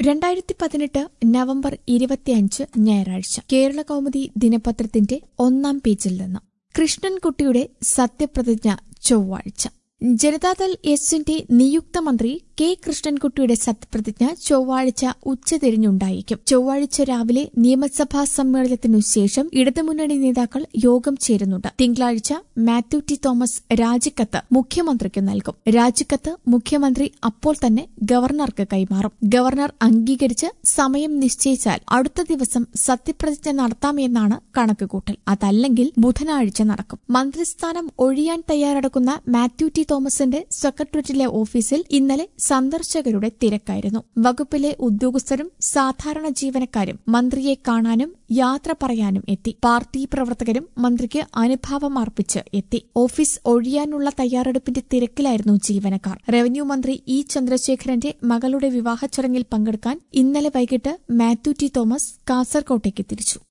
രണ്ടായിരത്തി പതിനെട്ട് നവംബർ ഇരുപത്തിയഞ്ച് ഞായറാഴ്ച കേരള കൗമുദി ദിനപത്രത്തിന്റെ ഒന്നാം പേജിൽ നിന്ന് കൃഷ്ണൻകുട്ടിയുടെ സത്യപ്രതിജ്ഞ ചൊവ്വാഴ്ച ജനതാദൾ എസിന്റെ നിയുക്ത മന്ത്രി കെ കൃഷ്ണൻകുട്ടിയുടെ സത്യപ്രതിജ്ഞ ചൊവ്വാഴ്ച ഉച്ചതിരിഞ്ഞുണ്ടായിരിക്കും ചൊവ്വാഴ്ച രാവിലെ നിയമസഭാ സമ്മേളനത്തിനു ശേഷം ഇടതുമുന്നണി നേതാക്കൾ യോഗം ചേരുന്നുണ്ട് തിങ്കളാഴ്ച മാത്യു ടി തോമസ് രാജിക്കത്ത് മുഖ്യമന്ത്രിക്ക് നൽകും രാജിക്കത്ത് മുഖ്യമന്ത്രി അപ്പോൾ തന്നെ ഗവർണർക്ക് കൈമാറും ഗവർണർ അംഗീകരിച്ച് സമയം നിശ്ചയിച്ചാൽ അടുത്ത ദിവസം സത്യപ്രതിജ്ഞ നടത്താമെന്നാണ് കണക്കുകൂട്ടൽ അതല്ലെങ്കിൽ ബുധനാഴ്ച നടക്കും മന്ത്രിസ്ഥാനം ഒഴിയാൻ തയ്യാറെടുക്കുന്ന മാത്യു ടി തോമസിന്റെ സെക്രട്ടേറിയറ്റിലെ ഓഫീസിൽ ഇന്നലെ സന്ദർശകരുടെ തിരക്കായിരുന്നു വകുപ്പിലെ ഉദ്യോഗസ്ഥരും സാധാരണ ജീവനക്കാരും മന്ത്രിയെ കാണാനും യാത്ര പറയാനും എത്തി പാർട്ടി പ്രവർത്തകരും മന്ത്രിക്ക് അനുഭാവം അർപ്പിച്ച് എത്തി ഓഫീസ് ഒഴിയാനുള്ള തയ്യാറെടുപ്പിന്റെ തിരക്കിലായിരുന്നു ജീവനക്കാർ റവന്യൂ മന്ത്രി ഇ ചന്ദ്രശേഖരന്റെ മകളുടെ വിവാഹ ചടങ്ങിൽ പങ്കെടുക്കാൻ ഇന്നലെ വൈകിട്ട് മാത്യു ടി തോമസ് കാസർകോട്ടേക്ക് തിരിച്ചു